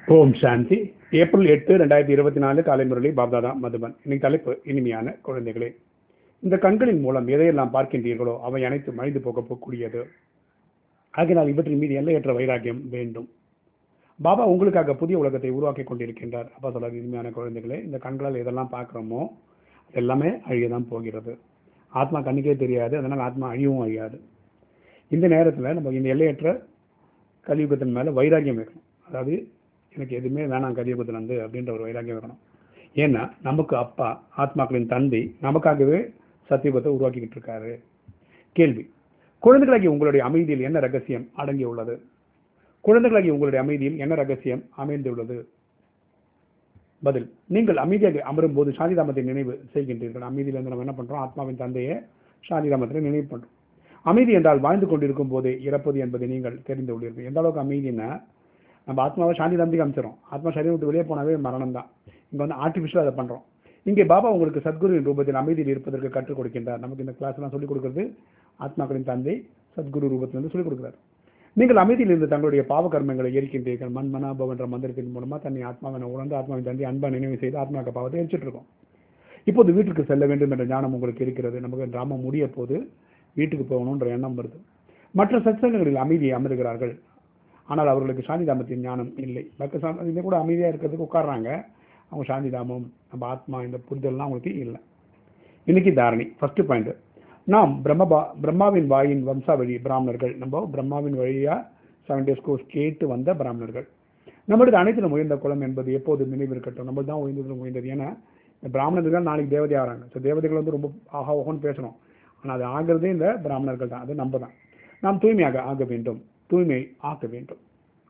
ஓம் சாந்தி April எட்டு ரெண்டாயிரத்தி இருபத்தி நாலு காலை முரளி பாப்தாதா மதுபன் இன்னைக்கு தலைப்பு இனிமையான குழந்தைகளே இந்த கண்களின் மூலம் எதையெல்லாம் பார்க்கின்றீர்களோ அவை அனைத்து மனித போகக்கூடியது ஆகினால் இவற்றின் மீது எல்லையற்ற வைராக்கியம் வேண்டும் பாபா உங்களுக்காக புதிய உலகத்தை உருவாக்கி கொண்டிருக்கின்றார் அப்பா சொல்றாரு இனிமையான குழந்தைகளே இந்த கண்களால் எதெல்லாம் பார்க்குறோமோ எல்லாமே அழியதான் போகிறது ஆத்மா கண்ணுக்கே தெரியாது அதனால் ஆத்மா அழியவும் அழியாது இந்த நேரத்தில் நம்ம இந்த எல்லையற்ற கலியுகத்தின் மேலே வைராக்கியம் வைக்கணும் அதாவது எனக்கு எதுவுமே வேணாம் கலியுகத்தில் வந்து அப்படின்ற ஒரு வைராக்கியம் வைக்கணும் ஏன்னா நமக்கு அப்பா ஆத்மாக்களின் தந்தை நமக்காகவே சத்தியுகத்தை உருவாக்கிக்கிட்டு இருக்காரு கேள்வி குழந்தைகளாகி உங்களுடைய அமைதியில் என்ன ரகசியம் அடங்கியுள்ளது குழந்தைகளாகி உங்களுடைய அமைதியில் என்ன ரகசியம் அமைந்துள்ளது பதில் நீங்கள் அமைதியாக அமரும் போது சாந்திதாமத்தை நினைவு செய்கின்றீர்கள் அமைதியில் இருந்து நம்ம என்ன பண்றோம் ஆத்மாவின் தந்தையை சாந்திதாமத்தை நினைவு பண்றோம் அமைதி என்றால் வாழ்ந்து கொண்டிருக்கும் போதே இறப்பது என்பதை நீங்கள் தெரிந்து உள்ளீர்கள் எந்த அளவுக்கு அமைதினா நம்ம ஆத்மாவை சாந்தி தம்பிக்கு அமைச்சிடும் ஆத்மா சரீரம் விட்டு வெளியே போனாவே மரணம் தான் இங்கே வந்து ஆர்டிஃபிஷியல் அதை பண்ணுறோம் இங்கே பாபா உங்களுக்கு சத்குருவின் ரூபத்தில் அமைதியில் இருப்பதற்கு கற்றுக் கொடுக்கின்றார் நமக்கு இந்த கிளாஸ்லாம் சொல்லிக் கொடுக்குறது ஆத்மாக்களின் தந்தை சத்குரு ரூபத்திலிருந்து சொல்லிக் கொடுக்குறாரு நீங்கள் அமைதியில் இருந்து தங்களுடைய பாவ கர்மங்களை எரிக்கின்றீர்கள் மண் மனாபவ் என்ற மந்திரத்தின் மூலமா தன்னை ஆத்மாவினை உணர்ந்து ஆத்மாவின் தந்தை அன்பா நினைவு செய்து ஆத்மாக்க பாவத்தை எரிச்சிட்டு இருக்கோம் இப்போது வீட்டுக்கு செல்ல வேண்டும் என்ற ஞானம் உங்களுக்கு இருக்கிறது நமக்கு டிராமா முடிய போது வீட்டுக்கு போகணுன்ற எண்ணம் வருது மற்ற சத்சங்கங்களில் அமைதியை அமர்கிறார்கள் ஆனால் அவர்களுக்கு சாந்திதாமத்தின் ஞானம் இல்லை மற்ற இதை கூட அமைதியாக இருக்கிறதுக்கு உட்காடுறாங்க அவங்க சாந்திதாமம் நம்ம ஆத்மா இந்த புரிதல்லாம் அவங்களுக்கு இல்லை இன்னைக்கு தாரணி ஃபர்ஸ்ட் பாயிண்ட் நாம் பிரம்மபா பிரம்மாவின் வாயின் வம்சாவழி பிராமணர்கள் நம்ம பிரம்மாவின் வழியா செவன் டேஸ் கோர்ஸ் கேட்டு வந்த பிராமணர்கள் நம்மளுக்கு அனைத்திலும் உயர்ந்த குலம் என்பது எப்போது நினைவு இருக்கட்டும் நம்ம தான் உயர்ந்ததிலும் உயர்ந்தது ஏன்னா இந்த பிராமணர்கள் நாளைக்கு தேவதை ஆகிறாங்க ஸோ தேவதைகள் வந்து ரொம்ப ஆஹா ஓகோன்னு பேசணும் ஆனால் அது ஆகிறதே இந்த பிராமணர்கள் தான் அது நம்ம தான் நாம் தூய்மையாக ஆக வேண்டும் தூய்மை ஆக்க வேண்டும்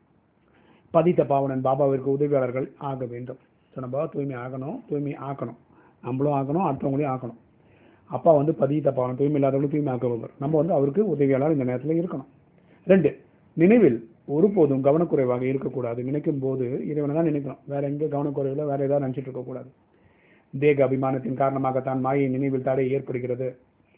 பதித்த பாவனன் பாபாவிற்கு உதவியாளர்கள் ஆக வேண்டும் ஸோ நம்ம தூய்மை ஆகணும் தூய்மை ஆக்கணும் நம்மளும் ஆக்கணும் அடுத்தவங்களையும் ஆக்கணும் அப்பா வந்து பதித்த பாவனம் தூய்மை இல்லாதவங்களும் தூய்மை ஆக்குபவர் நம்ம வந்து அவருக்கு உதவியாளர் இந்த நேரத்தில் இருக்கணும் ரெண்டு நினைவில் ஒருபோதும் கவனக்குறைவாக இருக்கக்கூடாது நினைக்கும் போது இறைவனை தான் நினைக்கணும் வேற எங்கே கவனக்குறைவில் வேற ஏதாவது நினைச்சிட்டு இருக்கக்கூடாது தேக அபிமானத்தின் காரணமாகத்தான் மாயை நினைவில் தடை ஏற்படுகிறது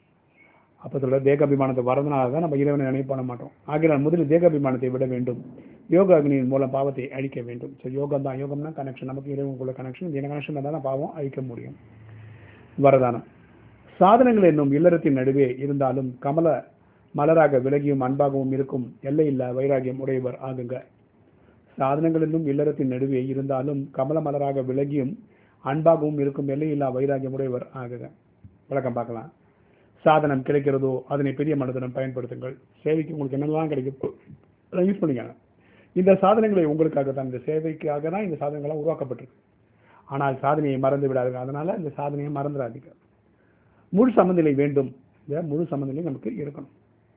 அப்போ சொல்ற தேக அபிமானத்தை வரதுனால தான் நம்ம இறைவனை நினைவு பண்ண மாட்டோம் ஆகினால் முதலில் தேக அபிமானத்தை விட வேண்டும் யோகா அக்னியின் மூலம் பாவத்தை அழிக்க வேண்டும் ஸோ யோகம் தான் யோகம்னா கனெக்ஷன் நமக்கு இறைவனுக்குள்ள கனெக்ஷன் இந்த கனெக்ஷன் தான் பாவம் அழிக்க முடியும் வரதானம் சாதனங்கள் என்னும் இல்லறத்தின் நடுவே இருந்தாலும் கமல மலராக விலகியும் அன்பாகவும் இருக்கும் எல்லையில்லா வைராகியம் உடையவர் ஆகுங்க சாதனங்கள் என்னும் இல்லறத்தின் நடுவே இருந்தாலும் கமல மலராக விலகியும் அன்பாகவும் இருக்கும் எல்லையில்லா வைராகியம் உடையவர் ஆகுங்க விளக்கம் பார்க்கலாம் சாதனம் கிடைக்கிறதோ அதனை பெரிய மனதுடன் பயன்படுத்துங்கள் சேவைக்கு உங்களுக்கு என்னெல்லாம் கிடைக்கும் அதை யூஸ் பண்ணிக்கங்க இந்த சாதனங்களை உங்களுக்காக தான் இந்த சேவைக்காக தான் இந்த சாதனங்கள்லாம் உருவாக்கப்பட்டிருக்கு ஆனால் சாதனையை மறந்து விடாதுங்க அதனால இந்த சாதனையை மறந்துடாதீங்க முழு சமநிலை வேண்டும் இந்த முழு சமநிலை நமக்கு இருக்கணும்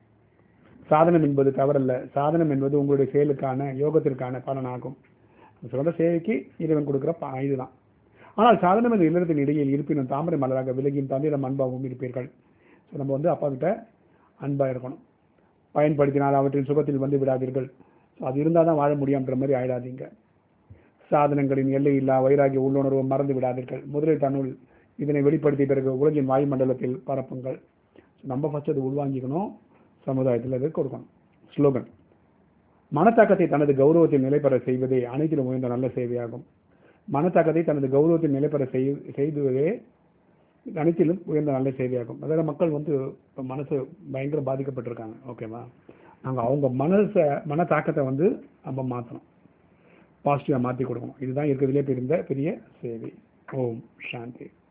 சாதனம் என்பது தவறல்ல சாதனம் என்பது உங்களுடைய செயலுக்கான யோகத்திற்கான பலனாகும் சொல்ற சேவைக்கு இறைவன் கொடுக்குற இதுதான் ஆனால் சாதனம் என்ற இல்லறத்தின் இடையில் இருப்பினும் தாமரை மலராக விலகியும் தந்திரம் அன்பாகவும் இருப்பீர்கள் ஸோ நம்ம வந்து அப்பா கிட்ட அன்பாக இருக்கணும் பயன்படுத்தினால் அவற்றின் சுகத்தில் வந்து விடாதீர்கள் ஸோ அது இருந்தால் தான் வாழ முடியும்ன்ற மாதிரி ஆயிடாதீங்க சாதனங்களின் எல்லை இல்லா வைராகிய உள்ளுணர்வு மறந்து விடாதீர்கள் முதலில் தன்னுள் இதனை வெளிப்படுத்திய பிறகு உலகின் வாயுமண்டலத்தில் பரப்புங்கள் நம்ம ஃபர்ஸ்ட் அது உள்வாங்கிக்கணும் சமுதாயத்தில் அது கொடுக்கணும் ஸ்லோகன் மனத்தாக்கத்தை தனது கௌரவத்தில் நிலைபெற செய்வதே அனைத்திலும் உயர்ந்த நல்ல சேவையாகும் மனத்தாக்கத்தை தனது கௌரவத்தில் நிலைபெற செய்துவதே அனைத்திலும் உயர்ந்த நல்ல சேவையாகும் அதாவது மக்கள் வந்து இப்போ மனசு பயங்கர பாதிக்கப்பட்டிருக்காங்க ஓகேவா நாங்கள் அவங்க மனசை மன தாக்கத்தை வந்து நம்ம மாற்றணும் பாசிட்டிவாக மாற்றி கொடுக்கணும் இதுதான் இருக்கிறதுலே பெரிய பெரிய சேவை ஓம் சாந்தி